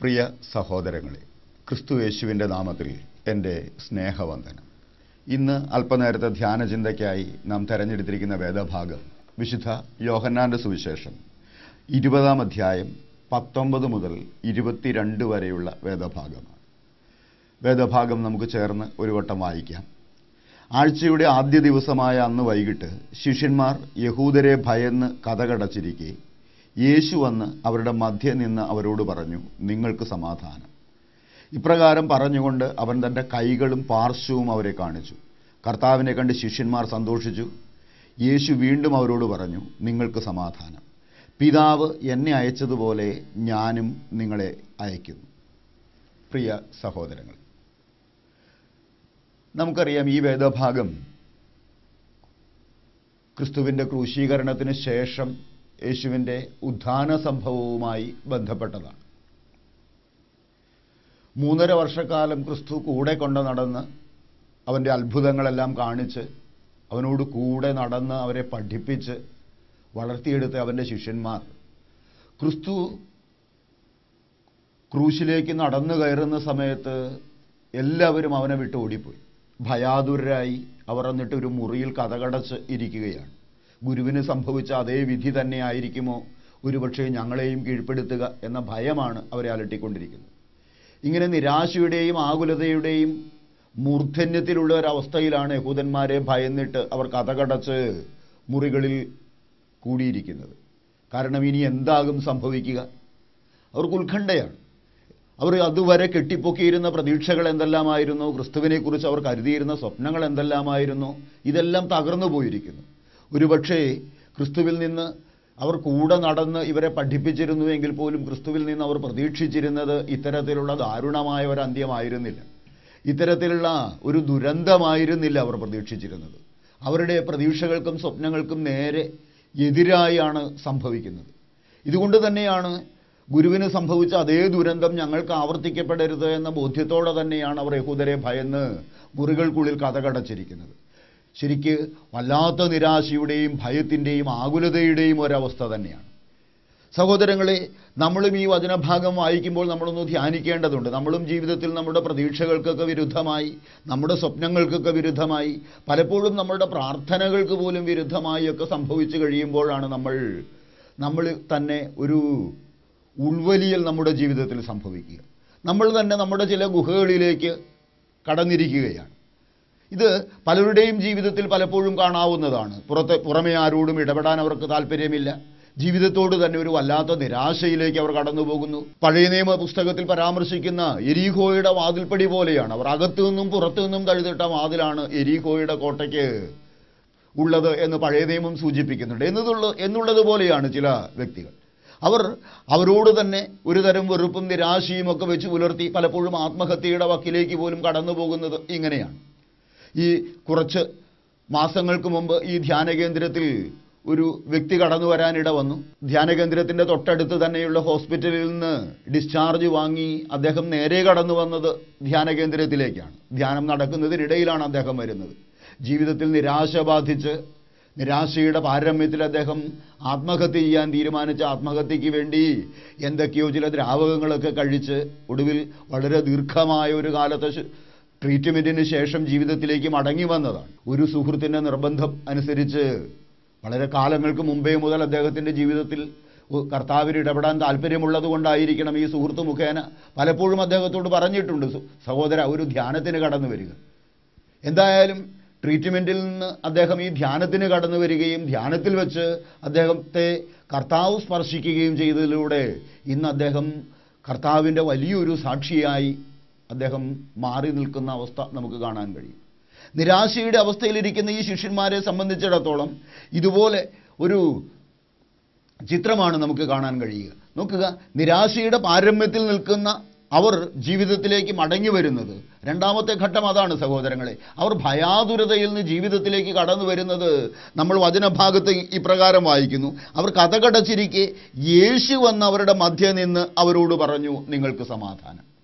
പ്രിയ സഹോദരങ്ങളെ ക്രിസ്തു യേശുവിൻ്റെ നാമത്തിൽ എൻ്റെ സ്നേഹവന്ദനം ഇന്ന് അല്പനേരത്തെ ധ്യാനചിന്തയ്ക്കായി നാം തെരഞ്ഞെടുത്തിരിക്കുന്ന വേദഭാഗം വിശുദ്ധ യോഹന്നാൻ്റെ സുവിശേഷം ഇരുപതാം അധ്യായം പത്തൊമ്പത് മുതൽ ഇരുപത്തിരണ്ട് വരെയുള്ള വേദഭാഗമാണ് വേദഭാഗം നമുക്ക് ചേർന്ന് ഒരു വട്ടം വായിക്കാം ആഴ്ചയുടെ ആദ്യ ദിവസമായ അന്ന് വൈകിട്ട് ശിഷ്യന്മാർ യഹൂദരെ ഭയന്ന് കഥകടച്ചിരിക്കെ യേശു വന്ന് അവരുടെ മധ്യ നിന്ന് അവരോട് പറഞ്ഞു നിങ്ങൾക്ക് സമാധാനം ഇപ്രകാരം പറഞ്ഞുകൊണ്ട് അവൻ തൻ്റെ കൈകളും പാർശ്വവും അവരെ കാണിച്ചു കർത്താവിനെ കണ്ട് ശിഷ്യന്മാർ സന്തോഷിച്ചു യേശു വീണ്ടും അവരോട് പറഞ്ഞു നിങ്ങൾക്ക് സമാധാനം പിതാവ് എന്നെ അയച്ചതുപോലെ ഞാനും നിങ്ങളെ അയക്കുന്നു പ്രിയ സഹോദരങ്ങൾ നമുക്കറിയാം ഈ വേദഭാഗം ക്രിസ്തുവിൻ്റെ ക്രൂശീകരണത്തിന് ശേഷം യേശുവിൻ്റെ ഉത്ഥാന സംഭവവുമായി ബന്ധപ്പെട്ടതാണ് മൂന്നര വർഷക്കാലം ക്രിസ്തു കൂടെ കൊണ്ട് നടന്ന് അവൻ്റെ അത്ഭുതങ്ങളെല്ലാം കാണിച്ച് അവനോട് കൂടെ നടന്ന് അവരെ പഠിപ്പിച്ച് വളർത്തിയെടുത്ത അവൻ്റെ ശിഷ്യന്മാർ ക്രിസ്തു ക്രൂശിലേക്ക് നടന്നു കയറുന്ന സമയത്ത് എല്ലാവരും അവനെ വിട്ട് ഓടിപ്പോയി ഭയാതുരരായി അവർ എന്നിട്ട് ഒരു മുറിയിൽ കഥകടച്ച് ഇരിക്കുകയാണ് ഗുരുവിന് സംഭവിച്ച അതേ വിധി തന്നെ ആയിരിക്കുമോ ഒരുപക്ഷെ ഞങ്ങളെയും കീഴ്പ്പെടുത്തുക എന്ന ഭയമാണ് അവരെ അലട്ടിക്കൊണ്ടിരിക്കുന്നത് ഇങ്ങനെ നിരാശയുടെയും ആകുലതയുടെയും മൂർധന്യത്തിലുള്ള ഒരവസ്ഥയിലാണ് യഹൂദന്മാരെ ഭയന്നിട്ട് അവർ കഥകടച്ച് മുറികളിൽ കൂടിയിരിക്കുന്നത് കാരണം ഇനി എന്താകും സംഭവിക്കുക അവർക്ക് ഉത്കണ്ഠയാണ് അവർ അതുവരെ കെട്ടിപ്പൊക്കിയിരുന്ന പ്രതീക്ഷകൾ എന്തെല്ലാമായിരുന്നു ക്രിസ്തുവിനെക്കുറിച്ച് അവർ കരുതിയിരുന്ന സ്വപ്നങ്ങൾ എന്തെല്ലാമായിരുന്നു ഇതെല്ലാം തകർന്നു പോയിരിക്കുന്നു ഒരുപക്ഷേ ക്രിസ്തുവിൽ നിന്ന് അവർ കൂടെ നടന്ന് ഇവരെ പഠിപ്പിച്ചിരുന്നുവെങ്കിൽ പോലും ക്രിസ്തുവിൽ നിന്ന് അവർ പ്രതീക്ഷിച്ചിരുന്നത് ഇത്തരത്തിലുള്ള ദാരുണമായ ഒരു അന്ത്യമായിരുന്നില്ല ഇത്തരത്തിലുള്ള ഒരു ദുരന്തമായിരുന്നില്ല അവർ പ്രതീക്ഷിച്ചിരുന്നത് അവരുടെ പ്രതീക്ഷകൾക്കും സ്വപ്നങ്ങൾക്കും നേരെ എതിരായാണ് സംഭവിക്കുന്നത് ഇതുകൊണ്ട് തന്നെയാണ് ഗുരുവിന് സംഭവിച്ച അതേ ദുരന്തം ഞങ്ങൾക്ക് ആവർത്തിക്കപ്പെടരുത് എന്ന ബോധ്യത്തോടെ തന്നെയാണ് അവർ യഹൂദരെ ഭയന്ന് മുറികൾക്കുള്ളിൽ കഥകടച്ചിരിക്കുന്നത് ശരിക്ക് വല്ലാത്ത നിരാശയുടെയും ഭയത്തിൻ്റെയും ആകുലതയുടെയും ഒരവസ്ഥ തന്നെയാണ് സഹോദരങ്ങളെ നമ്മളും ഈ വചനഭാഗം വായിക്കുമ്പോൾ നമ്മളൊന്ന് ധ്യാനിക്കേണ്ടതുണ്ട് നമ്മളും ജീവിതത്തിൽ നമ്മുടെ പ്രതീക്ഷകൾക്കൊക്കെ വിരുദ്ധമായി നമ്മുടെ സ്വപ്നങ്ങൾക്കൊക്കെ വിരുദ്ധമായി പലപ്പോഴും നമ്മളുടെ പ്രാർത്ഥനകൾക്ക് പോലും വിരുദ്ധമായി ഒക്കെ സംഭവിച്ചു കഴിയുമ്പോഴാണ് നമ്മൾ നമ്മൾ തന്നെ ഒരു ഉൾവലിയൽ നമ്മുടെ ജീവിതത്തിൽ സംഭവിക്കുക നമ്മൾ തന്നെ നമ്മുടെ ചില ഗുഹകളിലേക്ക് കടന്നിരിക്കുകയാണ് ഇത് പലരുടെയും ജീവിതത്തിൽ പലപ്പോഴും കാണാവുന്നതാണ് പുറത്തെ പുറമെ ആരോടും ഇടപെടാൻ അവർക്ക് താല്പര്യമില്ല ജീവിതത്തോട് തന്നെ ഒരു വല്ലാത്ത നിരാശയിലേക്ക് അവർ കടന്നു പോകുന്നു പഴയ നിയമ പുസ്തകത്തിൽ പരാമർശിക്കുന്ന എരീഹോയുടെ വാതിൽപ്പടി പോലെയാണ് അവർ അകത്തു നിന്നും പുറത്തു നിന്നും തഴുതിട്ട വാതിലാണ് എരീഹോയുടെ കോട്ടയ്ക്ക് ഉള്ളത് എന്ന് പഴയ നിയമം സൂചിപ്പിക്കുന്നുണ്ട് എന്നതുള്ള എന്നുള്ളതുപോലെയാണ് ചില വ്യക്തികൾ അവർ അവരോട് തന്നെ ഒരു തരം വെറുപ്പും നിരാശയും ഒക്കെ വെച്ച് പുലർത്തി പലപ്പോഴും ആത്മഹത്യയുടെ വക്കിലേക്ക് പോലും കടന്നു പോകുന്നത് ഇങ്ങനെയാണ് ഈ കുറച്ച് മാസങ്ങൾക്ക് മുമ്പ് ഈ ധ്യാന കേന്ദ്രത്തിൽ ഒരു വ്യക്തി കടന്നു വരാനിട വന്നു ധ്യാന കേന്ദ്രത്തിൻ്റെ തൊട്ടടുത്ത് തന്നെയുള്ള ഹോസ്പിറ്റലിൽ നിന്ന് ഡിസ്ചാർജ് വാങ്ങി അദ്ദേഹം നേരെ കടന്നു വന്നത് ധ്യാന കേന്ദ്രത്തിലേക്കാണ് ധ്യാനം നടക്കുന്നതിനിടയിലാണ് അദ്ദേഹം വരുന്നത് ജീവിതത്തിൽ നിരാശ ബാധിച്ച് നിരാശയുടെ പാരമ്യത്തിൽ അദ്ദേഹം ആത്മഹത്യ ചെയ്യാൻ തീരുമാനിച്ച ആത്മഹത്യയ്ക്ക് വേണ്ടി എന്തൊക്കെയോ ചില ദ്രാവകങ്ങളൊക്കെ കഴിച്ച് ഒടുവിൽ വളരെ ദീർഘമായ ഒരു കാലത്തെ ശ്- ട്രീറ്റ്മെൻറ്റിന് ശേഷം ജീവിതത്തിലേക്ക് മടങ്ങി വന്നതാണ് ഒരു സുഹൃത്തിൻ്റെ നിർബന്ധം അനുസരിച്ച് വളരെ കാലങ്ങൾക്ക് മുമ്പേ മുതൽ അദ്ദേഹത്തിൻ്റെ ജീവിതത്തിൽ ഉ- കർത്താവിന് ഇടപെടാൻ താല്പര്യമുള്ളത് കൊണ്ടായിരിക്കണം ഈ സുഹൃത്ത് മുഖേന പലപ്പോഴും അദ്ദേഹത്തോട് പറഞ്ഞിട്ടുണ്ട് "സു- സഹോദര ഒരു ധ്യാനത്തിന് കടന്നു വരിക എന്തായാലും ട്രീറ്റ്മെൻറ്റിൽ നിന്ന് അദ്ദേഹം ഈ ധ്യാനത്തിന് കടന്നു വരികയും ധ്യാനത്തിൽ വെച്ച് അദ്ദേഹത്തെ കർത്താവ് സ്പർശിക്കുകയും ചെയ്തതിലൂടെ ഇന്ന് അദ്ദേഹം കർത്താവിൻ്റെ വലിയൊരു സാക്ഷിയായി അദ്ദേഹം മാറി നിൽക്കുന്ന അവസ്ഥ നമുക്ക് കാണാൻ കഴിയും നിരാശയുടെ അവസ്ഥയിലിരിക്കുന്ന ഈ ശിഷ്യന്മാരെ സംബന്ധിച്ചിടത്തോളം ഇതുപോലെ ഒരു ചിത്രമാണ് നമുക്ക് കാണാൻ കഴിയുക നോക്കുക നിരാശയുടെ പാരമ്യത്തിൽ നിൽക്കുന്ന അവർ ജീവിതത്തിലേക്ക് മടങ്ങി വരുന്നത് രണ്ടാമത്തെ ഘട്ടം അതാണ് സഹോദരങ്ങളെ അവർ ഭയാതുരതയിൽ നിന്ന് ജീവിതത്തിലേക്ക് കടന്നു വരുന്നത് നമ്മൾ വചനഭാഗത്ത് ഇപ്രകാരം വായിക്കുന്നു അവർ കഥകടച്ചിരിക്കെ യേശു വന്ന് അവരുടെ മധ്യ നിന്ന് അവരോട് പറഞ്ഞു നിങ്ങൾക്ക് സമാധാനം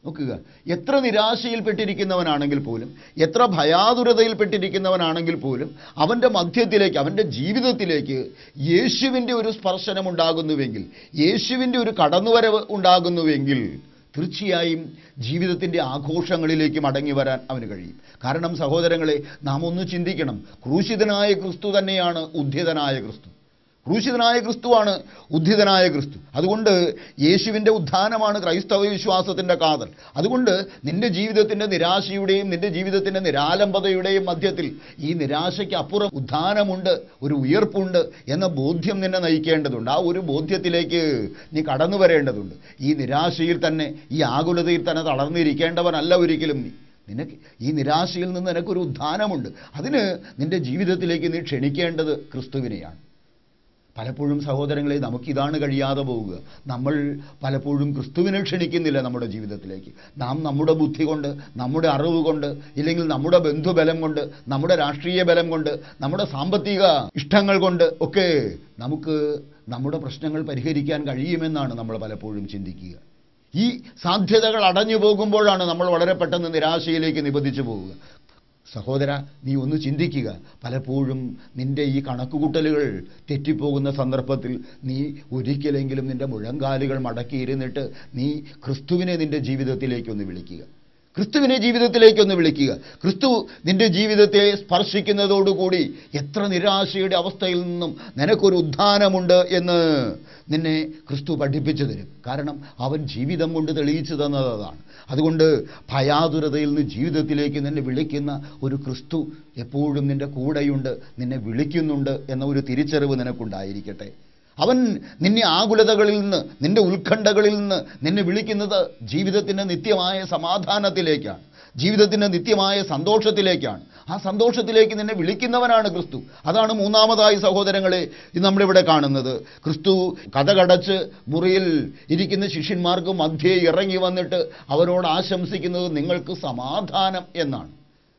നോക്കുക എത്ര നിരാശയിൽപ്പെട്ടിരിക്കുന്നവനാണെങ്കിൽ പോലും എത്ര ഭയാതുരതയിൽപ്പെട്ടിരിക്കുന്നവനാണെങ്കിൽ പോലും അവൻ്റെ മധ്യത്തിലേക്ക് അവൻ്റെ ജീവിതത്തിലേക്ക് യേശുവിൻ്റെ ഒരു സ്പർശനം ഉണ്ടാകുന്നുവെങ്കിൽ യേശുവിൻ്റെ ഒരു കടന്നുവരവ് ഉണ്ടാകുന്നുവെങ്കിൽ തീർച്ചയായും ജീവിതത്തിൻ്റെ ആഘോഷങ്ങളിലേക്ക് മടങ്ങി വരാൻ അവന് കഴിയും കാരണം സഹോദരങ്ങളെ നാം ഒന്ന് ചിന്തിക്കണം ക്രൂശിതനായ ക്രിസ്തു തന്നെയാണ് ഉദ്ധിതനായ ക്രിസ്തു ക്രൂശിതനായ ക്രിസ്തുവാണ് ഉദ്ധിതനായ ക്രിസ്തു അതുകൊണ്ട് യേശുവിൻ്റെ ഉത്ഥാനമാണ് ക്രൈസ്തവ വിശ്വാസത്തിൻ്റെ കാതൽ അതുകൊണ്ട് നിന്റെ ജീവിതത്തിൻ്റെ നിരാശയുടെയും നിന്റെ ജീവിതത്തിൻ്റെ നിരാലംബതയുടെയും മധ്യത്തിൽ ഈ നിരാശയ്ക്ക് അപ്പുറം ഉത്ഥാനമുണ്ട് ഒരു ഉയർപ്പുണ്ട് എന്ന ബോധ്യം നിന്നെ നയിക്കേണ്ടതുണ്ട് ആ ഒരു ബോധ്യത്തിലേക്ക് നീ കടന്നു വരേണ്ടതുണ്ട് ഈ നിരാശയിൽ തന്നെ ഈ ആകുലതയിൽ തന്നെ തളർന്നിരിക്കേണ്ടവനല്ല ഒരിക്കലും നീ നിനക്ക് ഈ നിരാശയിൽ നിന്ന് നിനക്കൊരു ഉത്ഥാനമുണ്ട് അതിന് നിന്റെ ജീവിതത്തിലേക്ക് നീ ക്ഷണിക്കേണ്ടത് ക്രിസ്തുവിനെയാണ് പലപ്പോഴും സഹോദരങ്ങളെ നമുക്കിതാണ് കഴിയാതെ പോവുക നമ്മൾ പലപ്പോഴും ക്രിസ്തുവിനെ ക്ഷണിക്കുന്നില്ല നമ്മുടെ ജീവിതത്തിലേക്ക് നാം നമ്മുടെ ബുദ്ധി കൊണ്ട് നമ്മുടെ അറിവ് കൊണ്ട് ഇല്ലെങ്കിൽ നമ്മുടെ ബന്ധുബലം കൊണ്ട് നമ്മുടെ രാഷ്ട്രീയ ബലം കൊണ്ട് നമ്മുടെ സാമ്പത്തിക ഇഷ്ടങ്ങൾ കൊണ്ട് ഒക്കെ നമുക്ക് നമ്മുടെ പ്രശ്നങ്ങൾ പരിഹരിക്കാൻ കഴിയുമെന്നാണ് നമ്മൾ പലപ്പോഴും ചിന്തിക്കുക ഈ സാധ്യതകൾ അടഞ്ഞു പോകുമ്പോഴാണ് നമ്മൾ വളരെ പെട്ടെന്ന് നിരാശയിലേക്ക് നിബന്ധിച്ചു പോവുക സഹോദര നീ ഒന്ന് ചിന്തിക്കുക പലപ്പോഴും നിന്റെ ഈ കണക്കുകൂട്ടലുകൾ തെറ്റിപ്പോകുന്ന സന്ദർഭത്തിൽ നീ ഒരിക്കലെങ്കിലും നിന്റെ മുഴങ്കാലുകൾ മടക്കിയിരുന്നിട്ട് നീ ക്രിസ്തുവിനെ നിന്റെ ജീവിതത്തിലേക്ക് ഒന്ന് വിളിക്കുക ക്രിസ്തുവിനെ ജീവിതത്തിലേക്കൊന്ന് വിളിക്കുക ക്രിസ്തു നിന്റെ ജീവിതത്തെ സ്പർശിക്കുന്നതോടുകൂടി എത്ര നിരാശയുടെ അവസ്ഥയിൽ നിന്നും നിനക്കൊരു ഉദ്ധാനമുണ്ട് എന്ന് നിന്നെ ക്രിസ്തു പഠിപ്പിച്ചു തരും കാരണം അവൻ ജീവിതം കൊണ്ട് തെളിയിച്ചു തന്നത് അതാണ് അതുകൊണ്ട് ഭയാതുരതയിൽ നിന്ന് ജീവിതത്തിലേക്ക് നിന്നെ വിളിക്കുന്ന ഒരു ക്രിസ്തു എപ്പോഴും നിന്റെ കൂടെയുണ്ട് നിന്നെ വിളിക്കുന്നുണ്ട് എന്ന ഒരു തിരിച്ചറിവ് നിനക്കുണ്ടായിരിക്കട്ടെ അവൻ നിന്നെ ആകുലതകളിൽ നിന്ന് നിന്റെ ഉത്കണ്ഠകളിൽ നിന്ന് നിന്നെ വിളിക്കുന്നത് ജീവിതത്തിൻ്റെ നിത്യമായ സമാധാനത്തിലേക്കാണ് ജീവിതത്തിൻ്റെ നിത്യമായ സന്തോഷത്തിലേക്കാണ് ആ സന്തോഷത്തിലേക്ക് നിന്നെ വിളിക്കുന്നവനാണ് ക്രിസ്തു അതാണ് മൂന്നാമതായി സഹോദരങ്ങളെ ഇത് നമ്മളിവിടെ കാണുന്നത് ക്രിസ്തു കഥകടച്ച് മുറിയിൽ ഇരിക്കുന്ന ശിഷ്യന്മാർക്ക് മധ്യേ ഇറങ്ങി വന്നിട്ട് അവരോട് ആശംസിക്കുന്നത് നിങ്ങൾക്ക് സമാധാനം എന്നാണ്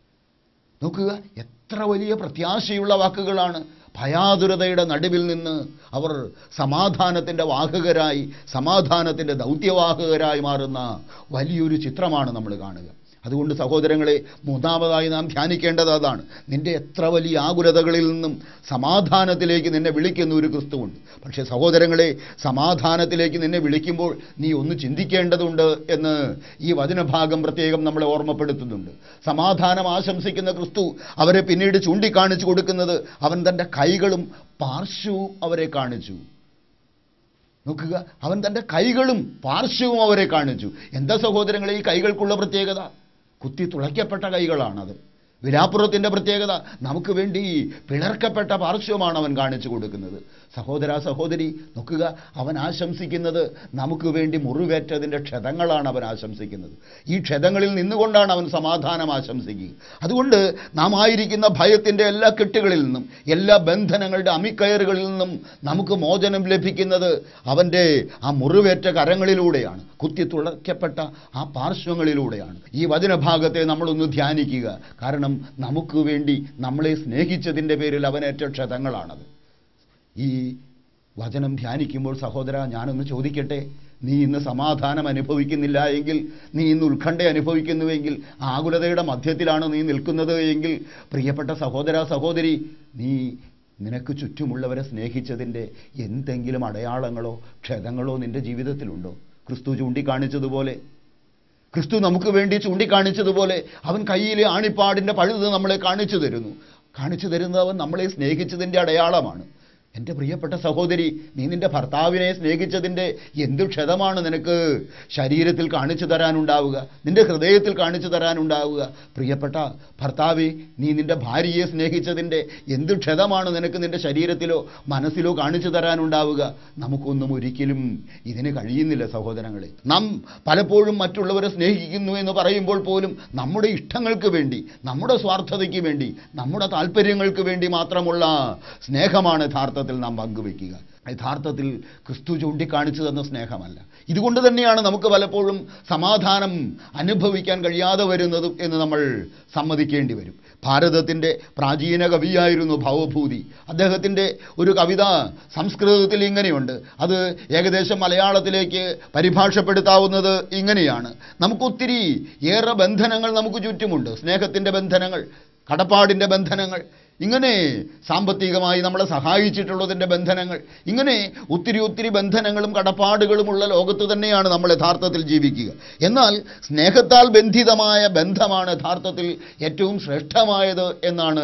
നോക്കുക എത്ര വലിയ പ്രത്യാശയുള്ള വാക്കുകളാണ് ഭയാതുരതയുടെ നടുവിൽ നിന്ന് അവർ സമാധാനത്തിൻ്റെ വാഹകരായി സമാധാനത്തിൻ്റെ ദൗത്യവാഹകരായി മാറുന്ന വലിയൊരു ചിത്രമാണ് നമ്മൾ കാണുക അതുകൊണ്ട് സഹോദരങ്ങളെ മൂന്നാമതായി നാം ധ്യാനിക്കേണ്ടത് അതാണ് നിന്റെ എത്ര വലിയ ആകുലതകളിൽ നിന്നും സമാധാനത്തിലേക്ക് നിന്നെ വിളിക്കുന്ന ഒരു ക്രിസ്തുവുണ്ട് പക്ഷേ സഹോദരങ്ങളെ സമാധാനത്തിലേക്ക് നിന്നെ വിളിക്കുമ്പോൾ നീ ഒന്ന് ചിന്തിക്കേണ്ടതുണ്ട് എന്ന് ഈ വചനഭാഗം പ്രത്യേകം നമ്മളെ ഓർമ്മപ്പെടുത്തുന്നുണ്ട് സമാധാനം ആശംസിക്കുന്ന ക്രിസ്തു അവരെ പിന്നീട് ചൂണ്ടിക്കാണിച്ചു കൊടുക്കുന്നത് അവൻ തൻ്റെ കൈകളും പാർശ്വവും അവരെ കാണിച്ചു നോക്കുക അവൻ തൻ്റെ കൈകളും പാർശ്വവും അവരെ കാണിച്ചു എന്താ സഹോദരങ്ങളെ ഈ കൈകൾക്കുള്ള പ്രത്യേകത കുത്തി തുളയ്ക്കപ്പെട്ട കൈകളാണത് വിലാപ്പുറത്തിൻ്റെ പ്രത്യേകത നമുക്ക് വേണ്ടി പിളർക്കപ്പെട്ട പാർശ്വമാണ് അവൻ കാണിച്ചു കൊടുക്കുന്നത് സഹോദര സഹോദരി നോക്കുക അവൻ ആശംസിക്കുന്നത് നമുക്ക് വേണ്ടി മുറിവേറ്റതിൻ്റെ ക്ഷതങ്ങളാണ് അവൻ ആശംസിക്കുന്നത് ഈ ക്ഷതങ്ങളിൽ നിന്നുകൊണ്ടാണ് അവൻ സമാധാനം ആശംസിക്കുക അതുകൊണ്ട് നാം ആയിരിക്കുന്ന ഭയത്തിൻ്റെ എല്ലാ കെട്ടുകളിൽ നിന്നും എല്ലാ ബന്ധനങ്ങളുടെ അമിക്കയറുകളിൽ നിന്നും നമുക്ക് മോചനം ലഭിക്കുന്നത് അവൻ്റെ ആ മുറിവേറ്റ കരങ്ങളിലൂടെയാണ് കുത്തി തുളയ്ക്കപ്പെട്ട ആ പാർശ്വങ്ങളിലൂടെയാണ് ഈ വചനഭാഗത്തെ നമ്മളൊന്ന് ധ്യാനിക്കുക കാരണം നമുക്ക് വേണ്ടി നമ്മളെ സ്നേഹിച്ചതിൻ്റെ പേരിൽ അവനേറ്റ ക്ഷതങ്ങളാണത് ഈ വചനം ധ്യാനിക്കുമ്പോൾ സഹോദര ഞാനൊന്ന് ചോദിക്കട്ടെ നീ ഇന്ന് സമാധാനം അനുഭവിക്കുന്നില്ല എങ്കിൽ നീ ഇന്ന് ഉത്കണ്ഠ അനുഭവിക്കുന്നുവെങ്കിൽ ആകുലതയുടെ മധ്യത്തിലാണ് നീ നിൽക്കുന്നത് എങ്കിൽ പ്രിയപ്പെട്ട സഹോദര സഹോദരി നീ നിനക്ക് ചുറ്റുമുള്ളവരെ സ്നേഹിച്ചതിൻ്റെ എന്തെങ്കിലും അടയാളങ്ങളോ ക്ഷതങ്ങളോ നിന്റെ ജീവിതത്തിലുണ്ടോ ക്രിസ്തു ചൂണ്ടിക്കാണിച്ചതുപോലെ ക്രിസ്തു നമുക്ക് വേണ്ടി ചൂണ്ടിക്കാണിച്ചതുപോലെ അവൻ കയ്യിലെ ആണിപ്പാടിൻ്റെ പഴുത് നമ്മളെ കാണിച്ചു തരുന്നു കാണിച്ചു തരുന്നത് അവൻ നമ്മളെ സ്നേഹിച്ചതിൻ്റെ അടയാളമാണ് എൻ്റെ പ്രിയപ്പെട്ട സഹോദരി നീ നിന്റെ ഭർത്താവിനെ സ്നേഹിച്ചതിൻ്റെ എന്ത് ക്ഷതമാണ് നിനക്ക് ശരീരത്തിൽ കാണിച്ചു തരാനുണ്ടാവുക നിന്റെ ഹൃദയത്തിൽ കാണിച്ചു തരാനുണ്ടാവുക പ്രിയപ്പെട്ട ഭർത്താവെ നീ നിന്റെ ഭാര്യയെ സ്നേഹിച്ചതിൻ്റെ എന്ത് ക്ഷതമാണ് നിനക്ക് നിന്റെ ശരീരത്തിലോ മനസ്സിലോ കാണിച്ചു തരാനുണ്ടാവുക നമുക്കൊന്നും ഒരിക്കലും ഇതിന് കഴിയുന്നില്ല സഹോദരങ്ങളെ നാം പലപ്പോഴും മറ്റുള്ളവരെ സ്നേഹിക്കുന്നു എന്ന് പറയുമ്പോൾ പോലും നമ്മുടെ ഇഷ്ടങ്ങൾക്ക് വേണ്ടി നമ്മുടെ സ്വാർത്ഥതയ്ക്ക് വേണ്ടി നമ്മുടെ താല്പര്യങ്ങൾക്ക് വേണ്ടി മാത്രമുള്ള സ്നേഹമാണ് യഥാർത്ഥത്തിൽ നാം പങ്കുവെക്കുക യഥാർത്ഥത്തിൽ ക്രിസ്തു ചൂണ്ടിക്കാണിച്ചു തന്ന സ്നേഹമല്ല ഇതുകൊണ്ട് തന്നെയാണ് നമുക്ക് പലപ്പോഴും സമാധാനം അനുഭവിക്കാൻ കഴിയാതെ വരുന്നതും എന്ന് നമ്മൾ സമ്മതിക്കേണ്ടി വരും ഭാരതത്തിൻ്റെ പ്രാചീന കവിയായിരുന്നു ഭവഭൂതി അദ്ദേഹത്തിൻ്റെ ഒരു കവിത സംസ്കൃതത്തിൽ ഇങ്ങനെയുണ്ട് അത് ഏകദേശം മലയാളത്തിലേക്ക് പരിഭാഷപ്പെടുത്താവുന്നത് ഇങ്ങനെയാണ് നമുക്കൊത്തിരി ഏറെ ബന്ധനങ്ങൾ നമുക്ക് ചുറ്റുമുണ്ട് സ്നേഹത്തിൻ്റെ ബന്ധനങ്ങൾ കടപ്പാടിൻ്റെ ബന്ധനങ്ങൾ ഇങ്ങനെ സാമ്പത്തികമായി നമ്മളെ സഹായിച്ചിട്ടുള്ളതിൻ്റെ ബന്ധനങ്ങൾ ഇങ്ങനെ ഒത്തിരി ഒത്തിരി ബന്ധനങ്ങളും കടപ്പാടുകളുമുള്ള ലോകത്ത് തന്നെയാണ് നമ്മൾ യഥാർത്ഥത്തിൽ ജീവിക്കുക എന്നാൽ സ്നേഹത്താൽ ബന്ധിതമായ ബന്ധമാണ് യഥാർത്ഥത്തിൽ ഏറ്റവും ശ്രേഷ്ഠമായത് എന്നാണ്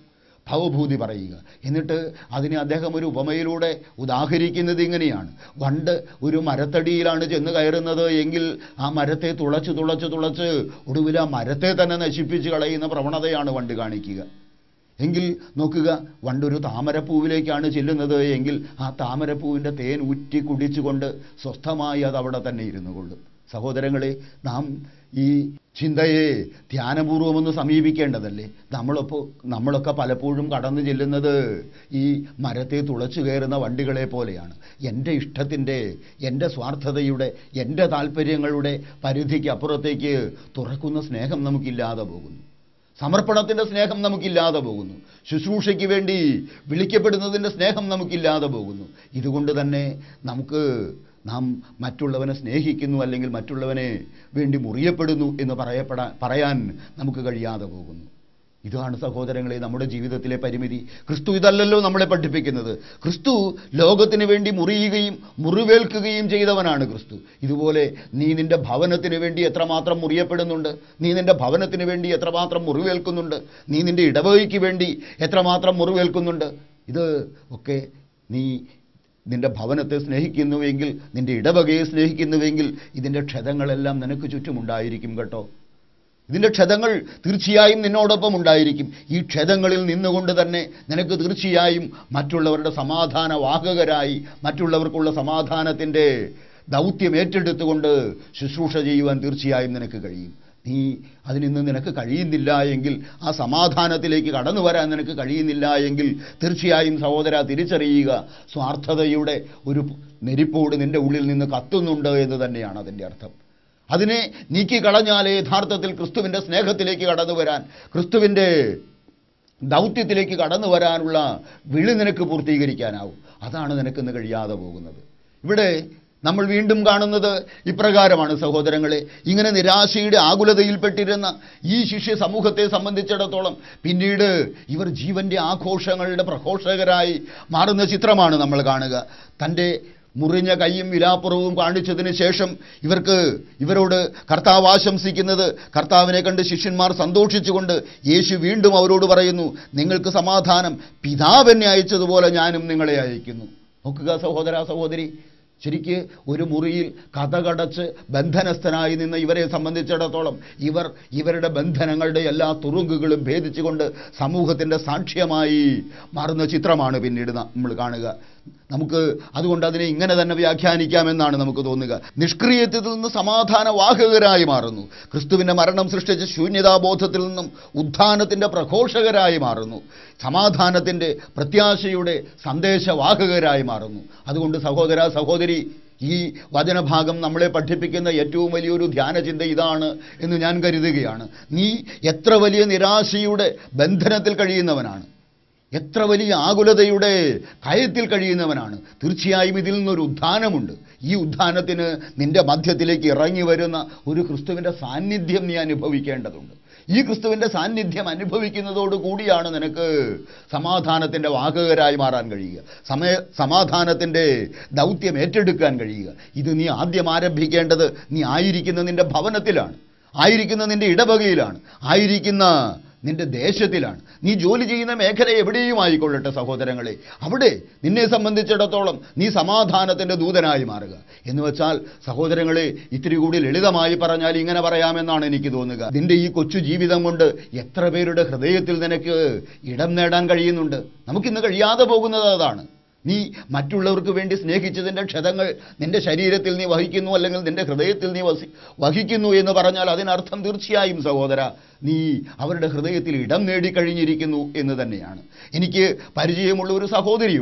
ഭവഭൂതി പറയുക എന്നിട്ട് അതിനെ അദ്ദേഹം ഒരു ഉപമയിലൂടെ ഉദാഹരിക്കുന്നത് ഇങ്ങനെയാണ് വണ്ട് ഒരു മരത്തടിയിലാണ് ചെന്ന് കയറുന്നത് എങ്കിൽ ആ മരത്തെ തുളച്ച് തുളച്ച് തുളച്ച് ഒടുവിൽ ആ മരത്തെ തന്നെ നശിപ്പിച്ച് കളയുന്ന പ്രവണതയാണ് വണ്ട് കാണിക്കുക എങ്കിൽ നോക്കുക വണ്ടൊരു താമരപ്പൂവിലേക്കാണ് ചെല്ലുന്നത് എങ്കിൽ ആ താമരപ്പൂവിൻ്റെ തേൻ ഊറ്റി കുടിച്ചുകൊണ്ട് സ്വസ്ഥമായി അത് അവിടെ തന്നെ ഇരുന്നു കൊള്ളും സഹോദരങ്ങളെ നാം ഈ ചിന്തയെ ധ്യാനപൂർവം ഒന്ന് സമീപിക്കേണ്ടതല്ലേ നമ്മളൊപ്പോൾ നമ്മളൊക്കെ പലപ്പോഴും കടന്നു ചെല്ലുന്നത് ഈ മരത്തെ തുളച്ചു കയറുന്ന വണ്ടികളെ പോലെയാണ് എൻ്റെ ഇഷ്ടത്തിൻ്റെ എൻ്റെ സ്വാർത്ഥതയുടെ എൻ്റെ താല്പര്യങ്ങളുടെ പരിധിക്ക് അപ്പുറത്തേക്ക് തുറക്കുന്ന സ്നേഹം നമുക്കില്ലാതെ പോകുന്നു സമർപ്പണത്തിൻ്റെ സ്നേഹം നമുക്കില്ലാതെ പോകുന്നു ശുശ്രൂഷയ്ക്ക് വേണ്ടി വിളിക്കപ്പെടുന്നതിൻ്റെ സ്നേഹം നമുക്കില്ലാതെ പോകുന്നു ഇതുകൊണ്ട് തന്നെ നമുക്ക് നാം മറ്റുള്ളവനെ സ്നേഹിക്കുന്നു അല്ലെങ്കിൽ മറ്റുള്ളവനെ വേണ്ടി മുറിയപ്പെടുന്നു എന്ന് പറയപ്പെടാൻ പറയാൻ നമുക്ക് കഴിയാതെ പോകുന്നു ഇതാണ് സഹോദരങ്ങളെ നമ്മുടെ ജീവിതത്തിലെ പരിമിതി ക്രിസ്തു ഇതല്ലല്ലോ നമ്മളെ പഠിപ്പിക്കുന്നത് ക്രിസ്തു ലോകത്തിന് വേണ്ടി മുറിയുകയും മുറിവേൽക്കുകയും ചെയ്തവനാണ് ക്രിസ്തു ഇതുപോലെ നീ നിന്റെ ഭവനത്തിന് വേണ്ടി എത്രമാത്രം മുറിയപ്പെടുന്നുണ്ട് നീ നിന്റെ ഭവനത്തിന് വേണ്ടി എത്രമാത്രം മുറിവേൽക്കുന്നുണ്ട് നീ നിന്റെ ഇടവകയ്ക്ക് വേണ്ടി എത്രമാത്രം മുറിവേൽക്കുന്നുണ്ട് ഇത് ഒക്കെ നീ നിന്റെ ഭവനത്തെ സ്നേഹിക്കുന്നുവെങ്കിൽ നിന്റെ ഇടവകയെ സ്നേഹിക്കുന്നുവെങ്കിൽ ഇതിൻ്റെ ക്ഷതങ്ങളെല്ലാം നിനക്ക് ചുറ്റുമുണ്ടായിരിക്കും കേട്ടോ ഇതിൻ്റെ ക്ഷതങ്ങൾ തീർച്ചയായും നിന്നോടൊപ്പം ഉണ്ടായിരിക്കും ഈ ക്ഷതങ്ങളിൽ നിന്നുകൊണ്ട് തന്നെ നിനക്ക് തീർച്ചയായും മറ്റുള്ളവരുടെ സമാധാന വാഹകരായി മറ്റുള്ളവർക്കുള്ള സമാധാനത്തിൻ്റെ ദൗത്യം ഏറ്റെടുത്തുകൊണ്ട് ശുശ്രൂഷ ചെയ്യുവാൻ തീർച്ചയായും നിനക്ക് കഴിയും നീ അതിൽ നിന്ന് നിനക്ക് കഴിയുന്നില്ല എങ്കിൽ ആ സമാധാനത്തിലേക്ക് കടന്നു വരാൻ നിനക്ക് കഴിയുന്നില്ല എങ്കിൽ തീർച്ചയായും സഹോദര തിരിച്ചറിയുക സ്വാർത്ഥതയുടെ ഒരു നെരിപ്പോട് നിന്റെ ഉള്ളിൽ നിന്ന് കത്തുന്നുണ്ട് എന്ന് തന്നെയാണ് അതിൻ്റെ അർത്ഥം അതിനെ നീക്കിക്കളഞ്ഞാലേ യഥാർത്ഥത്തിൽ ക്രിസ്തുവിൻ്റെ സ്നേഹത്തിലേക്ക് കടന്നു വരാൻ ക്രിസ്തുവിൻ്റെ ദൗത്യത്തിലേക്ക് കടന്നു വരാനുള്ള വിളി നിനക്ക് പൂർത്തീകരിക്കാനാവും അതാണ് നിനക്കിന്ന് കഴിയാതെ പോകുന്നത് ഇവിടെ നമ്മൾ വീണ്ടും കാണുന്നത് ഇപ്രകാരമാണ് സഹോദരങ്ങളെ ഇങ്ങനെ നിരാശയുടെ ആകുലതയിൽപ്പെട്ടിരുന്ന ഈ ശിഷ്യ സമൂഹത്തെ സംബന്ധിച്ചിടത്തോളം പിന്നീട് ഇവർ ജീവന്റെ ആഘോഷങ്ങളുടെ പ്രഘോഷകരായി മാറുന്ന ചിത്രമാണ് നമ്മൾ കാണുക തൻ്റെ മുറിഞ്ഞ കൈയും വിലാപ്പുറവും കാണിച്ചതിന് ശേഷം ഇവർക്ക് ഇവരോട് കർത്താവ് ആശംസിക്കുന്നത് കർത്താവിനെ കണ്ട് ശിഷ്യന്മാർ സന്തോഷിച്ചുകൊണ്ട് യേശു വീണ്ടും അവരോട് പറയുന്നു നിങ്ങൾക്ക് സമാധാനം പിതാവെന്നെ അയച്ചതുപോലെ ഞാനും നിങ്ങളെ അയക്കുന്നു നോക്കുക സഹോദര സഹോദരി ശരിക്ക് ഒരു മുറിയിൽ കഥകടച്ച് ബന്ധനസ്ഥനായി നിന്ന ഇവരെ സംബന്ധിച്ചിടത്തോളം ഇവർ ഇവരുടെ ബന്ധനങ്ങളുടെ എല്ലാ തുറുങ്കുകളും ഭേദിച്ചുകൊണ്ട് സമൂഹത്തിൻ്റെ സാക്ഷ്യമായി മാറുന്ന ചിത്രമാണ് പിന്നീട് നമ്മൾ കാണുക നമുക്ക് അതുകൊണ്ട് അതിനെ ഇങ്ങനെ തന്നെ വ്യാഖ്യാനിക്കാമെന്നാണ് നമുക്ക് തോന്നുക നിഷ്ക്രിയത്തിൽ നിന്ന് സമാധാന വാഹകരായി മാറുന്നു ക്രിസ്തുവിൻ്റെ മരണം സൃഷ്ടിച്ച ശൂന്യതാബോധത്തിൽ നിന്നും ഉത്ഥാനത്തിൻ്റെ പ്രഘോഷകരായി മാറുന്നു സമാധാനത്തിൻ്റെ പ്രത്യാശയുടെ സന്ദേശവാഹകരായി മാറുന്നു അതുകൊണ്ട് സഹോദര സഹോദരി ഈ വചനഭാഗം നമ്മളെ പഠിപ്പിക്കുന്ന ഏറ്റവും വലിയൊരു ധ്യാനചിന്ത ഇതാണ് എന്ന് ഞാൻ കരുതുകയാണ് നീ എത്ര വലിയ നിരാശയുടെ ബന്ധനത്തിൽ കഴിയുന്നവനാണ് എത്ര വലിയ ആകുലതയുടെ കയത്തിൽ കഴിയുന്നവനാണ് തീർച്ചയായും ഇതിൽ നിന്നൊരു ഉദ്ധാനമുണ്ട് ഈ ഉദ്ധാനത്തിന് നിന്റെ മധ്യത്തിലേക്ക് ഇറങ്ങി വരുന്ന ഒരു ക്രിസ്തുവിൻ്റെ സാന്നിധ്യം നീ അനുഭവിക്കേണ്ടതുണ്ട് ഈ ക്രിസ്തുവിൻ്റെ സാന്നിധ്യം അനുഭവിക്കുന്നതോട് കൂടിയാണ് നിനക്ക് സമാധാനത്തിൻ്റെ വാഹകരായി മാറാൻ കഴിയുക സമയ സമാധാനത്തിൻ്റെ ദൗത്യം ഏറ്റെടുക്കാൻ കഴിയുക ഇത് നീ ആദ്യം ആരംഭിക്കേണ്ടത് നീ ആയിരിക്കുന്ന നിന്റെ ഭവനത്തിലാണ് ആയിരിക്കുന്ന നിന്റെ ഇടവകയിലാണ് ആയിരിക്കുന്ന നിന്റെ ദേശത്തിലാണ് നീ ജോലി ചെയ്യുന്ന മേഖല എവിടെയും ആയിക്കൊള്ളട്ടെ സഹോദരങ്ങളെ അവിടെ നിന്നെ സംബന്ധിച്ചിടത്തോളം നീ സമാധാനത്തിൻ്റെ ദൂതനായി മാറുക എന്ന് വെച്ചാൽ സഹോദരങ്ങളെ ഇത്തിരി കൂടി ലളിതമായി പറഞ്ഞാൽ ഇങ്ങനെ പറയാമെന്നാണ് എനിക്ക് തോന്നുക നിന്റെ ഈ കൊച്ചു ജീവിതം കൊണ്ട് എത്ര പേരുടെ ഹൃദയത്തിൽ നിനക്ക് ഇടം നേടാൻ കഴിയുന്നുണ്ട് നമുക്കിന്ന് കഴിയാതെ പോകുന്നത് അതാണ് നീ മറ്റുള്ളവർക്ക് വേണ്ടി സ്നേഹിച്ചതിൻ്റെ ക്ഷതങ്ങൾ നിന്റെ ശരീരത്തിൽ നീ വഹിക്കുന്നു അല്ലെങ്കിൽ നിന്റെ ഹൃദയത്തിൽ നീ വസി വഹിക്കുന്നു എന്ന് പറഞ്ഞാൽ അതിനർത്ഥം തീർച്ചയായും സഹോദര നീ അവരുടെ ഹൃദയത്തിൽ ഇടം നേടിക്കഴിഞ്ഞിരിക്കുന്നു എന്ന് തന്നെയാണ് എനിക്ക് പരിചയമുള്ള ഒരു സഹോദരിയുണ്ട്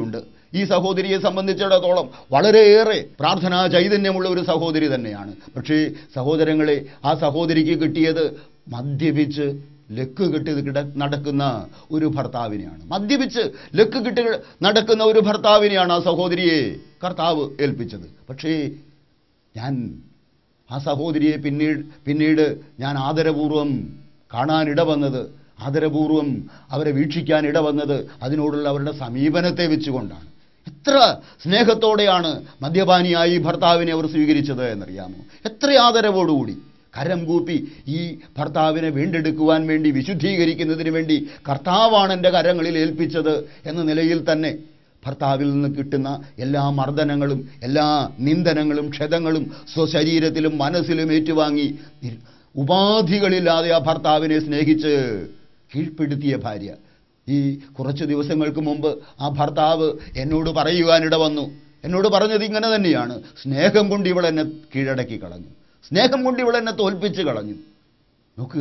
ഈ സഹോദരിയെ സംബന്ധിച്ചിടത്തോളം വളരെയേറെ പ്രാർത്ഥനാ ചൈതന്യമുള്ള ഒരു സഹോദരി തന്നെയാണ് പക്ഷേ സഹോദരങ്ങളെ ആ സഹോദരിക്ക് കിട്ടിയത് മദ്യപിച്ച് ലക്ക് കെട്ടി കിട നടക്കുന്ന ഒരു ഭർത്താവിനെയാണ് മദ്യപിച്ച് ലക്ക് കെട്ടി നടക്കുന്ന ഒരു ഭർത്താവിനെയാണ് ആ സഹോദരിയെ കർത്താവ് ഏൽപ്പിച്ചത് പക്ഷേ ഞാൻ ആ സഹോദരിയെ പിന്നീട് പിന്നീട് ഞാൻ ആദരപൂർവം കാണാനിട വന്നത് ആദരപൂർവം അവരെ വീക്ഷിക്കാൻ ഇട വന്നത് അതിനോടുള്ള അവരുടെ സമീപനത്തെ വെച്ചുകൊണ്ടാണ് എത്ര സ്നേഹത്തോടെയാണ് മദ്യപാനിയായി ഭർത്താവിനെ അവർ സ്വീകരിച്ചത് എന്നറിയാമോ എത്ര ആദരവോടുകൂടി കരം കൂപ്പി ഈ ഭർത്താവിനെ വീണ്ടെടുക്കുവാൻ വേണ്ടി വിശുദ്ധീകരിക്കുന്നതിന് വേണ്ടി കർത്താവാണ് എൻ്റെ കരങ്ങളിൽ ഏൽപ്പിച്ചത് എന്ന നിലയിൽ തന്നെ ഭർത്താവിൽ നിന്ന് കിട്ടുന്ന എല്ലാ മർദ്ദനങ്ങളും എല്ലാ നിന്ദനങ്ങളും ക്ഷതങ്ങളും സ്വശരീരത്തിലും മനസ്സിലും ഏറ്റുവാങ്ങി നിർ- ഉപാധികളില്ലാതെ ആ ഭർത്താവിനെ സ്നേഹിച്ച് കീഴ്പ്പെടുത്തിയ ഭാര്യ ഈ കുറച്ച് ദിവസങ്ങൾക്ക് മുമ്പ് ആ ഭർത്താവ് എന്നോട് പറയുവാനിട വന്നു എന്നോട് പറഞ്ഞത് ഇങ്ങനെ തന്നെയാണ് സ്നേഹം കൊണ്ട് ഇവൾ എന്നെ കീഴടക്കി കളഞ്ഞു സ്നേഹം കൊണ്ട് ഇവൾ എന്നെ തോൽപ്പിച്ച് കളഞ്ഞു നോക്കുക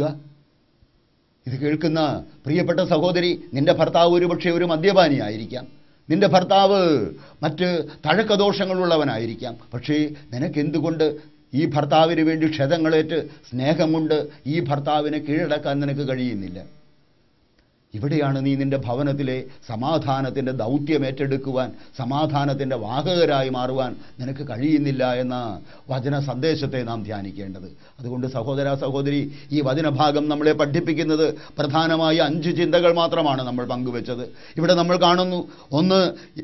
ഇത് കേൾക്കുന്ന പ്രിയപ്പെട്ട സഹോദരി നിന്റെ ഭർത്താവ് ഒരുപക്ഷെ ഒരു മദ്യപാനിയായിരിക്കാം നിന്റെ ഭർത്താവ് മറ്റ് തഴക്കദോഷങ്ങളുള്ളവനായിരിക്കാം പക്ഷേ നിനക്കെന്തുകൊണ്ട് ഈ ഭർത്താവിന് വേണ്ടി ക്ഷതങ്ങളേറ്റ് സ്നേഹം കൊണ്ട് ഈ ഭർത്താവിനെ കീഴടക്കാൻ നിനക്ക് കഴിയുന്നില്ല ഇവിടെയാണ് നീ നിന്റെ ഭവനത്തിലെ സമാധാനത്തിൻ്റെ ദൗത്യം ഏറ്റെടുക്കുവാൻ സമാധാനത്തിൻ്റെ വാഹകരായി മാറുവാൻ നിനക്ക് കഴിയുന്നില്ല എന്ന വചന സന്ദേശത്തെ നാം ധ്യാനിക്കേണ്ടത് അതുകൊണ്ട് സഹോദര സഹോദരി ഈ വചനഭാഗം നമ്മളെ പഠിപ്പിക്കുന്നത് പ്രധാനമായി അഞ്ച് ചിന്തകൾ മാത്രമാണ് നമ്മൾ പങ്കുവച്ചത് ഇവിടെ നമ്മൾ കാണുന്നു ഒന്ന്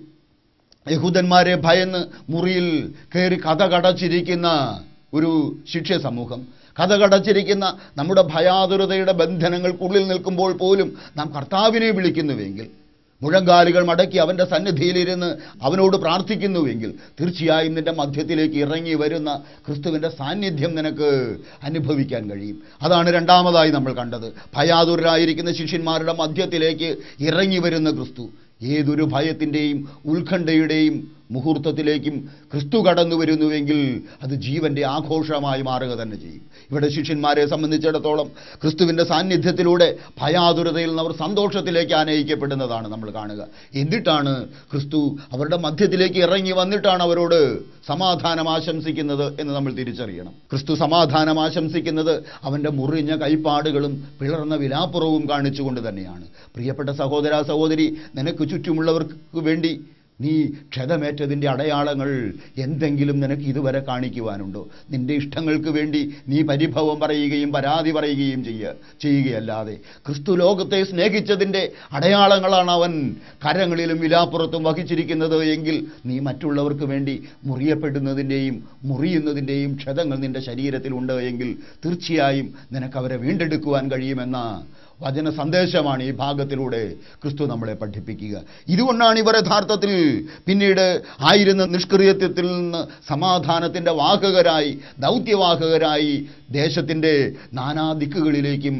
യഹൂദന്മാരെ ഭയന്ന് മുറിയിൽ കയറി കഥ കടച്ചിരിക്കുന്ന ഒരു ശിഷ്യ സമൂഹം കഥ കടച്ചിരിക്കുന്ന നമ്മുടെ ഭയാതുരതയുടെ ബന്ധനങ്ങൾക്കുള്ളിൽ നിൽക്കുമ്പോൾ പോലും നാം കർത്താവിനെ വിളിക്കുന്നുവെങ്കിൽ മുഴങ്കാലുകൾ മടക്കി അവൻ്റെ സന്നിധിയിലിരുന്ന് അവനോട് പ്രാർത്ഥിക്കുന്നുവെങ്കിൽ തീർച്ചയായും നിന്റെ മധ്യത്തിലേക്ക് ഇറങ്ങി വരുന്ന ക്രിസ്തുവിൻ്റെ സാന്നിധ്യം നിനക്ക് അനുഭവിക്കാൻ കഴിയും അതാണ് രണ്ടാമതായി നമ്മൾ കണ്ടത് ഭയാതുരായിരിക്കുന്ന ശിഷ്യന്മാരുടെ മധ്യത്തിലേക്ക് ഇറങ്ങി വരുന്ന ക്രിസ്തു ഏതൊരു ഭയത്തിൻ്റെയും ഉത്കണ്ഠയുടെയും മുഹൂർത്തത്തിലേക്കും ക്രിസ്തു കടന്നു വരുന്നുവെങ്കിൽ അത് ജീവന്റെ ആഘോഷമായി മാറുക തന്നെ ചെയ്യും ഇവിടെ ശിഷ്യന്മാരെ സംബന്ധിച്ചിടത്തോളം ക്രിസ്തുവിൻ്റെ സാന്നിധ്യത്തിലൂടെ ഭയാതുരതയിൽ നിന്ന് അവർ സന്തോഷത്തിലേക്ക് ആനയിക്കപ്പെടുന്നതാണ് നമ്മൾ കാണുക എന്നിട്ടാണ് ക്രിസ്തു അവരുടെ മധ്യത്തിലേക്ക് ഇറങ്ങി വന്നിട്ടാണ് അവരോട് സമാധാനം ആശംസിക്കുന്നത് എന്ന് നമ്മൾ തിരിച്ചറിയണം ക്രിസ്തു സമാധാനം ആശംസിക്കുന്നത് അവൻ്റെ മുറിഞ്ഞ കൈപ്പാടുകളും പിളർന്ന വിലാപ്പുറവും കാണിച്ചുകൊണ്ട് തന്നെയാണ് പ്രിയപ്പെട്ട സഹോദര സഹോദരി നിനക്ക് ചുറ്റുമുള്ളവർക്ക് വേണ്ടി നീ ക്ഷതമേറ്റതിൻ്റെ അടയാളങ്ങൾ എന്തെങ്കിലും നിനക്ക് ഇതുവരെ കാണിക്കുവാനുണ്ടോ നിന്റെ ഇഷ്ടങ്ങൾക്ക് വേണ്ടി നീ പരിഭവം പറയുകയും പരാതി പറയുകയും ചെയ്യുക ചെയ്യുകയല്ലാതെ ക്രിസ്തു ലോകത്തെ സ്നേഹിച്ചതിൻ്റെ അടയാളങ്ങളാണ് അവൻ കരങ്ങളിലും വിലാപ്പുറത്തും വഹിച്ചിരിക്കുന്നത് എങ്കിൽ നീ മറ്റുള്ളവർക്ക് വേണ്ടി മുറിയപ്പെടുന്നതിൻ്റെയും മുറിയുന്നതിൻ്റെയും ക്ഷതങ്ങൾ നിന്റെ ശരീരത്തിലുണ്ട് എങ്കിൽ തീർച്ചയായും നിനക്ക് അവരെ വീണ്ടെടുക്കുവാൻ കഴിയുമെന്ന വചന സന്ദേശമാണ് ഈ ഭാഗത്തിലൂടെ ക്രിസ്തു നമ്മളെ പഠിപ്പിക്കുക ഇതുകൊണ്ടാണ് ഇവർ യഥാർത്ഥത്തിൽ പിന്നീട് ആയിരുന്ന നിഷ്ക്രിയത്വത്തിൽ നിന്ന് സമാധാനത്തിൻ്റെ വാഹകരായി ദൗത്യവാഹകരായി ദേശത്തിൻ്റെ നാനാ ദിക്കുകളിലേക്കും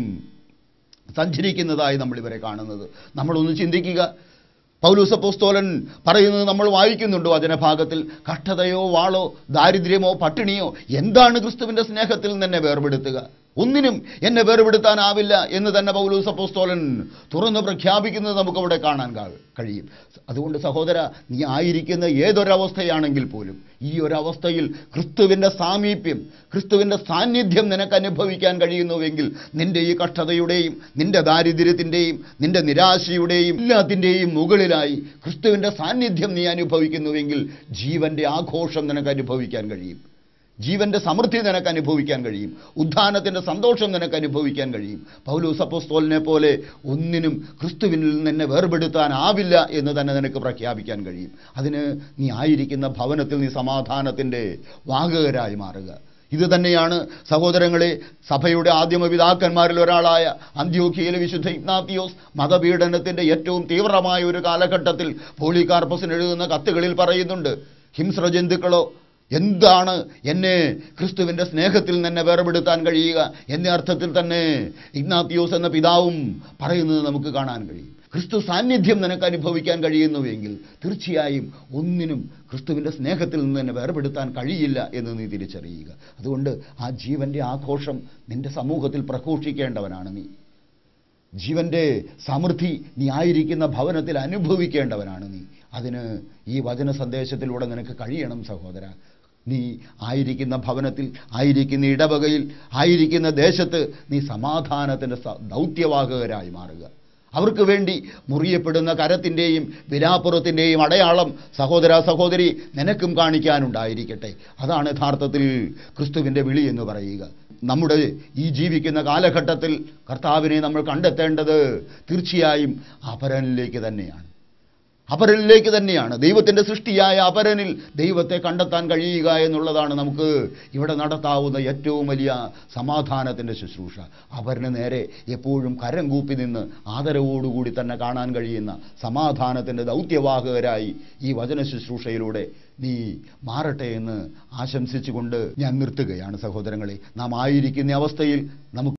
സഞ്ചരിക്കുന്നതായി നമ്മൾ ഇവരെ കാണുന്നത് നമ്മളൊന്ന് ചിന്തിക്കുക പൗലൂസപ്പോസ്തോലൻ പറയുന്നത് നമ്മൾ വായിക്കുന്നുണ്ട് വചനഭാഗത്തിൽ കഷ്ടതയോ വാളോ ദാരിദ്ര്യമോ പട്ടിണിയോ എന്താണ് ക്രിസ്തുവിൻ്റെ സ്നേഹത്തിൽ നിന്ന് എന്നെ വേർപെടുത്തുക ഒന്നിനും എന്നെ വേർപെടുത്താനാവില്ല എന്ന് തന്നെ പൗലൂസ് അപ്പോസ്തോലൻ തുറന്ന് പ്രഖ്യാപിക്കുന്നത് നമുക്കവിടെ കാണാൻ കാ- കഴിയും അതുകൊണ്ട് സഹോദര നീ ആയിരിക്കുന്ന ഏതൊരവസ്ഥയാണെങ്കിൽ പോലും ഈ ഒരവസ്ഥയിൽ ക്രിസ്തുവിൻ്റെ സാമീപ്യം ക്രിസ്തുവിൻ്റെ സാന്നിധ്യം നിനക്ക് അനുഭവിക്കാൻ കഴിയുന്നുവെങ്കിൽ നിന്റെ ഈ കഷ്ടതയുടെയും നിന്റെ ദാരിദ്ര്യത്തിൻ്റെയും നിന്റെ നിരാശയുടെയും എല്ലാത്തിൻ്റെയും മുകളിലായി ക്രിസ്തുവിൻ്റെ സാന്നിധ്യം നീ അനുഭവിക്കുന്നുവെങ്കിൽ ജീവൻ്റെ ആഘോഷം നിനക്ക് അനുഭവിക്കാൻ കഴിയും ജീവന്റെ സമൃദ്ധി നിനക്ക് അനുഭവിക്കാൻ കഴിയും ഉദ്ധാനത്തിൻ്റെ സന്തോഷം നിനക്ക് അനുഭവിക്കാൻ കഴിയും പൗലൂസ് അപ്പോസ്തോലിനെ പോലെ ഒന്നിനും ക്രിസ്തുവിനിൽ നിന്ന് എന്നെ വേർപെടുത്താനാവില്ല എന്ന് തന്നെ നിനക്ക് പ്രഖ്യാപിക്കാൻ കഴിയും അതിന് നീ ആയിരിക്കുന്ന ഭവനത്തിൽ നീ സമാധാനത്തിൻ്റെ വാഹകരായി മാറുക ഇത് തന്നെയാണ് സഹോദരങ്ങളെ സഭയുടെ ആദ്യമ പിതാക്കന്മാരിൽ ഒരാളായ അന്ത്യോഖിയയിലെ വിശുദ്ധ ഇഗ്നാത്തിയോസ് മതപീഡനത്തിൻ്റെ ഏറ്റവും തീവ്രമായ ഒരു കാലഘട്ടത്തിൽ പോളികാർപ്പസിന് എഴുതുന്ന കത്തുകളിൽ പറയുന്നുണ്ട് ഹിംസ്ര ജന്തുക്കളോ എന്താണ് എന്നെ ക്രിസ്തുവിൻ്റെ സ്നേഹത്തിൽ നിന്ന് എന്നെ വേർപെടുത്താൻ കഴിയുക എന്ന അർത്ഥത്തിൽ തന്നെ ഇഗ്നാത്തിയോസ് എന്ന പിതാവും പറയുന്നത് നമുക്ക് കാണാൻ കഴിയും ക്രിസ്തു സാന്നിധ്യം നിനക്ക് അനുഭവിക്കാൻ കഴിയുന്നുവെങ്കിൽ തീർച്ചയായും ഒന്നിനും ക്രിസ്തുവിൻ്റെ സ്നേഹത്തിൽ നിന്ന് തന്നെ വേർപെടുത്താൻ കഴിയില്ല എന്ന് നീ തിരിച്ചറിയുക അതുകൊണ്ട് ആ ജീവൻ്റെ ആഘോഷം നിന്റെ സമൂഹത്തിൽ പ്രഘോഷിക്കേണ്ടവനാണ് നീ ജീവന്റെ സമൃദ്ധി നീ ആയിരിക്കുന്ന ഭവനത്തിൽ അനുഭവിക്കേണ്ടവനാണ് നീ അതിന് ഈ വചന സന്ദേശത്തിലൂടെ നിനക്ക് കഴിയണം സഹോദര നീ ആയിരിക്കുന്ന ഭവനത്തിൽ ആയിരിക്കുന്ന ഇടവകയിൽ ആയിരിക്കുന്ന ദേശത്ത് നീ സമാധാനത്തിൻ്റെ സ- ദൗത്യവാഹകരായി മാറുക അവർക്ക് വേണ്ടി മുറിയപ്പെടുന്ന കരത്തിൻ്റെയും വിലാപ്പുറത്തിൻ്റെയും അടയാളം സഹോദര സഹോദരി നിനക്കും കാണിക്കാനുണ്ടായിരിക്കട്ടെ അതാണ് യഥാർത്ഥത്തിൽ ക്രിസ്തുവിൻ്റെ വിളി എന്ന് പറയുക നമ്മുടെ ഈ ജീവിക്കുന്ന കാലഘട്ടത്തിൽ കർത്താവിനെ നമ്മൾ കണ്ടെത്തേണ്ടത് തീർച്ചയായും അപരനിലേക്ക് തന്നെയാണ് അപരനിലേക്ക് തന്നെയാണ് ദൈവത്തിൻ്റെ സൃഷ്ടിയായ അപരനിൽ ദൈവത്തെ കണ്ടെത്താൻ കഴിയുക എന്നുള്ളതാണ് നമുക്ക് ഇവിടെ നടത്താവുന്ന ഏറ്റവും വലിയ സമാധാനത്തിൻ്റെ ശുശ്രൂഷ അപരന് നേരെ എപ്പോഴും കരം കൂപ്പി നിന്ന് ആദരവോടുകൂടി തന്നെ കാണാൻ കഴിയുന്ന സമാധാനത്തിൻ്റെ ദൗത്യവാഹകരായി ഈ വചന ശുശ്രൂഷയിലൂടെ നീ മാറട്ടെ എന്ന് ആശംസിച്ചുകൊണ്ട് ഞാൻ നിർത്തുകയാണ് സഹോദരങ്ങളെ നാം ആയിരിക്കുന്ന അവസ്ഥയിൽ നമുക്ക്